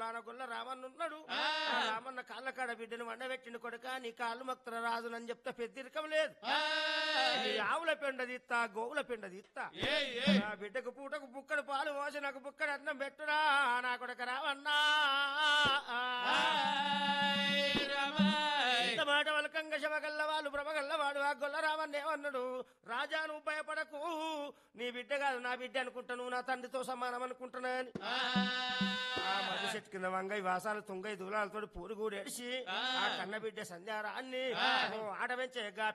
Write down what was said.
పొలాన గొల్ల రామన్న ఉన్నాడు ఆ రామన్న కాళ్ళ కాడ బిడ్డను వండబెట్టిన కొడుక నీ కాళ్ళు మక్తర రాజునని చెప్తే పెద్దిరకం లేదు నీ ఆవుల పెండది ఇత్తా గోవుల పెండది ఇత్తా నా బిడ్డకు పూటకు బుక్కడు పాలు మోసి నాకు బుక్కడు అన్నం పెట్టురా నా కొడుక రావన్నా ఇంత మాట వలకంగ శవగల్ల వాళ్ళు భ్రమగల్లవాడు ఆ గొల్ల రామన్న ఏమన్నాడు రాజా నువ్వు భయపడకు నీ బిడ్డ కాదు నా బిడ్డ అనుకుంటా నువ్వు నా తండ్రితో సమానం అనుకుంటున్నా అని ఆ మధ్య చెట్టు కింద వంగ వాసాలు తుంగై దూలాలతో పూరు కూడా ఏడిసి ఆ కన్న బిడ్డ సంధ్యారాన్ని ఆట పెంచే గా